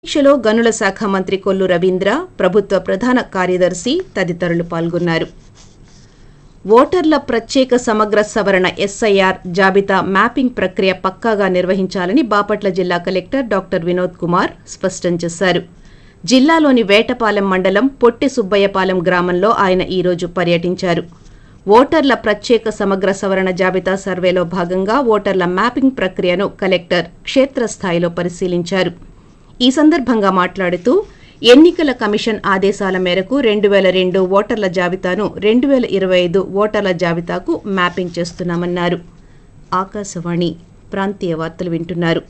దీక్షలో గనుల శాఖ మంత్రి కొల్లు రవీంద్ర ప్రభుత్వ ప్రధాన కార్యదర్శి తదితరులు పాల్గొన్నారు ఓటర్ల ప్రత్యేక సమగ్ర సవరణ ఎస్ఐఆర్ జాబితా మ్యాపింగ్ ప్రక్రియ పక్కాగా నిర్వహించాలని బాపట్ల జిల్లా కలెక్టర్ డాక్టర్ వినోద్ కుమార్ స్పష్టం చేశారు జిల్లాలోని వేటపాలెం మండలం పొట్టి సుబ్బయ్యపాలెం గ్రామంలో ఆయన ఈరోజు పర్యటించారు ఓటర్ల ప్రత్యేక సమగ్ర సవరణ జాబితా సర్వేలో భాగంగా ఓటర్ల మ్యాపింగ్ ప్రక్రియను కలెక్టర్ క్షేత్రస్థాయిలో పరిశీలించారు ఈ సందర్భంగా మాట్లాడుతూ ఎన్నికల కమిషన్ ఆదేశాల మేరకు రెండు వేల రెండు ఓటర్ల జాబితాను రెండు వేల ఇరవై ఐదు ఓటర్ల జాబితాకు మ్యాపింగ్ చేస్తున్నామన్నారు ఆకాశవాణి ప్రాంతీయ వార్తలు వింటున్నారు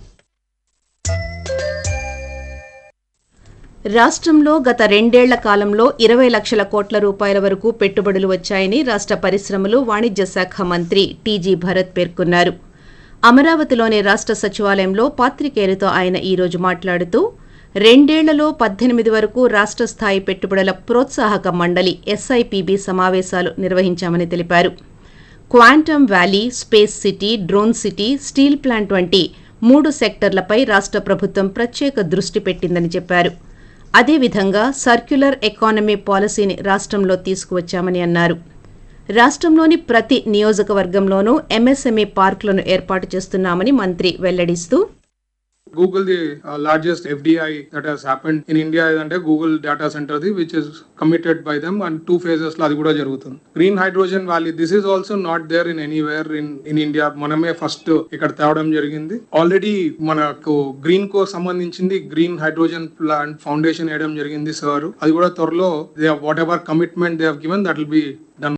రాష్ట్రంలో గత రెండేళ్ల కాలంలో ఇరవై లక్షల కోట్ల రూపాయల వరకు పెట్టుబడులు వచ్చాయని రాష్ట్ర పరిశ్రమలు వాణిజ్య శాఖ మంత్రి టీజీ భరత్ పేర్కొన్నారు అమరావతిలోని రాష్ట్ర సచివాలయంలో పాత్రికేయులతో ఆయన ఈ రోజు మాట్లాడుతూ రెండేళ్లలో పద్దెనిమిది వరకు రాష్ట్ర స్థాయి పెట్టుబడుల ప్రోత్సాహక మండలి ఎస్ఐపిబి సమావేశాలు నిర్వహించామని తెలిపారు quantum valley space city drone city steel plant వంటి మూడు సెక్టర్లపై రాష్ట్ర ప్రభుత్వం ప్రత్యేక దృష్టి పెట్టిందని చెప్పారు అదేవిధంగా సర్క్యులర్ ఎకానమీ పాలసీని రాష్ట్రంలో తీసుకువచ్చామని అన్నారు రాష్ట్రంలోని ప్రతి నియోజకవర్గంలోనూ ఎంఎస్ఎంఈ పార్కులను ఏర్పాటు చేస్తున్నామని మంత్రి వెల్లడిస్తూ Google, the uh, largest FDI that has happened in India అంటే Google data centre the which is committed by them and two phases లో అది కూడా జరుగుతుంది green hydrogen valley this is also not there in anywhere in in India మనమే first ఇక్కడ తేవడం జరిగింది already మనకు గ్రీన్ కో సంబంధించింది గ్రీన్ హైడ్రోజన్ ప్లాంట్ ఫౌండేషన్ వేయడం జరిగింది సార్ అది కూడా త్వరలో they whatever commitment they have given that will be done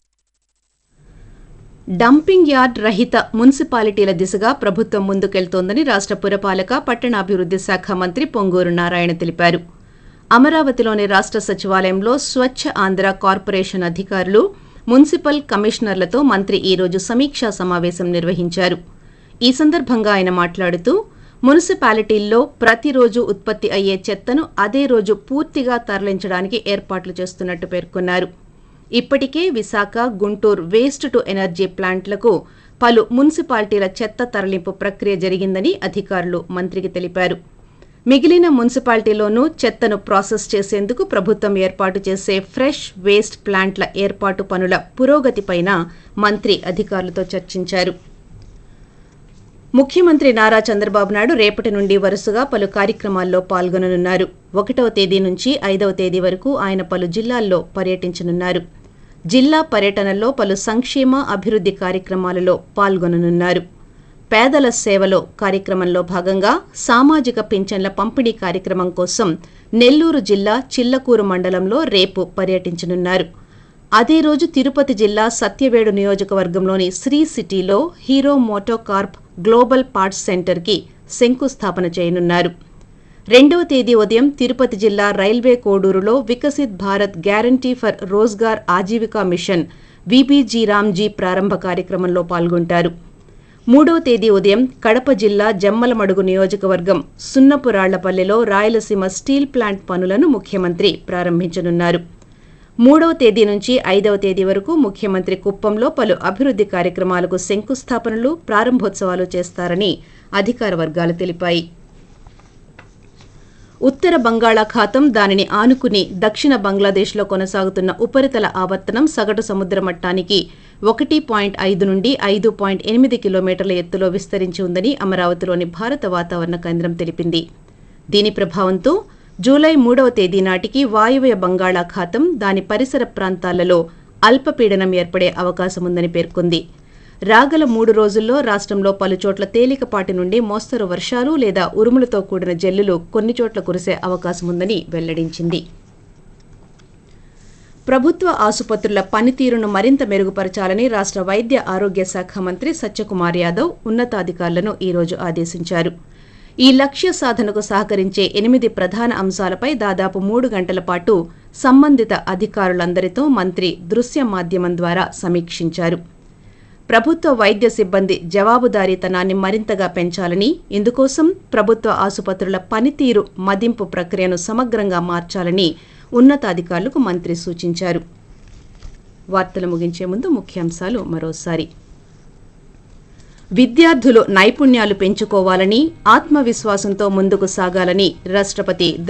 dumping yard రహిత మున్సిపాలిటీల దిశగా ప్రభుత్వం ముందుకెళ్తోందని రాష్ట్ర పురపాలక పట్టణాభివృద్ధి శాఖ మంత్రి పొంగూరు నారాయణ తెలిపారు అమరావతిలోని రాష్ట్ర సచివాలయంలో స్వచ్ఛ ఆంధ్ర కార్పొరేషన్ అధికారులు మున్సిపల్ కమిషనర్లతో మంత్రి ఈ రోజు సమీక్షా సమావేశం నిర్వహించారు ఈ సందర్భంగా ఆయన మాట్లాడుతూ మున్సిపాలిటీల్లో ప్రతిరోజు ఉత్పత్తి అయ్యే చెత్తను అదే రోజు పూర్తిగా తరలించడానికి ఏర్పాట్లు చేస్తున్నట్టు పేర్కొన్నారు ఇప్పటికే Visakha Guntur waste to energy ప్లాంట్లకు పలు మున్సిపాలిటీల చెత్త తరలింపు ప్రక్రియ జరిగిందని అధికారులు మంత్రికి తెలిపారు మిగిలిన మున్సిపాలిటీలోనూ చెత్తను ప్రాసెస్ చేసేందుకు ప్రభుత్వం ఏర్పాటు చేసే ఫ్రెష్ వేస్ట్ ప్లాంట్ల ఏర్పాటు పనుల పురోగతిపైన మంత్రి అధికారులతో చర్చించారు ముఖ్యమంత్రి నారా చంద్రబాబు నాయుడు రేపటి నుండి వరుసగా పలు కార్యక్రమాల్లో పాల్గొననున్నారు ఒకటవ తేదీ నుంచి ఐదవ తేదీ వరకు ఆయన పలు జిల్లాల్లో పర్యటించనున్నారు జిల్లా పర్యటనలో పలు సంక్షేమ అభివృద్ధి కార్యక్రమాలలో పాల్గొననున్నారు పేదల సేవలో కార్యక్రమంలో భాగంగా సామాజిక పింఛన్ల పంపిణీ కార్యక్రమం కోసం నెల్లూరు జిల్లా చిల్లకూరు మండలంలో రేపు పర్యటించనున్నారు అదే రోజు తిరుపతి జిల్లా సత్యవేడు నియోజకవర్గంలోని శ్రీ సిటీలో హీరో మోటోకార్ప్ గ్లోబల్ పార్ట్స్ సెంటర్కి శంకుస్థాపన చేయనున్నారు రెండవ తేదీ ఉదయం తిరుపతి జిల్లా రైల్వే కోడూరులో Viksit Bharat guarantee for Rozgar Ajeevika mission VBG Ramji ప్రారంభ కార్యక్రమంలో పాల్గొంటారు మూడవ తేదీ ఉదయం కడప జిల్లా జమ్మలమడుగు నియోజకవర్గం సున్నపురాళ్లపల్లెలో రాయలసీమ స్టీల్ ప్లాంట్ పనులను ముఖ్యమంత్రి ప్రారంభించనున్నారు మూడవ తేదీ నుంచి ఐదవ తేదీ వరకు ముఖ్యమంత్రి కుప్పంలో పలు అభివృద్ధి కార్యక్రమాలకు శంకుస్థాపనలు ప్రారంభోత్సవాలు చేస్తారని అధికార వర్గాలు తెలిపాయి ఉత్తర బంగాళాఖాతం దానిని ఆనుకుని దక్షిణ బంగ్లాదేశ్లో కొనసాగుతున్న ఉపరితల ఆవర్తనం సగటు సముద్ర మట్టానికి ఒకటి పాయింట్ ఐదు నుండి ఐదు పాయింట్ ఎనిమిది కిలోమీటర్ల ఎత్తులో విస్తరించి ఉందని అమరావతిలోని భారత వాతావరణ కేంద్రం తెలిపింది దీని ప్రభావంతో జూలై మూడవ తేదీ నాటికి వాయువ్య బంగాళాఖాతం దాని పరిసర ప్రాంతాలలో అల్పపీడనం ఏర్పడే అవకాశముందని పేర్కొంది రాగల మూడు రోజుల్లో రాష్ట్రంలో పలుచోట్ల తేలికపాటి నుండి మోస్తరు వర్షాలు లేదా ఉరుములతో కూడిన జల్లులు కొన్ని చోట్ల కురిసే అవకాశముందని వెల్లడించింది ప్రభుత్వ ఆసుపత్రుల పనితీరును మరింత మెరుగుపరచాలని రాష్ట్ర వైద్య ఆరోగ్య శాఖ మంత్రి సత్యకుమార్ యాదవ్ ఉన్నతాధికారులను ఈరోజు ఆదేశించారు ఈ లక్ష్య సాధనకు సహకరించే ఎనిమిది ప్రధాన అంశాలపై దాదాపు మూడు గంటల పాటు సంబంధిత అధికారులందరితో మంత్రి దృశ్య మాధ్యమం ద్వారా సమీక్షించారు ప్రభుత్వ వైద్య సిబ్బంది జవాబుదారీతనాన్ని మరింతగా పెంచాలని ఇందుకోసం ప్రభుత్వ ఆసుపత్రుల పనితీరు మదింపు ప్రక్రియను సమగ్రంగా మార్చాలని ఉన్నతాధికారులకు మంత్రి సూచించారు వార్తలు ముగించే ముందు ముఖ్యాంశాలు మరోసారి విద్యార్థులు నైపుణ్యాలు పెంచుకోవాలని ఆత్మవిశ్వాసంతో ముందుకు సాగాలని రాష్ట్రపతి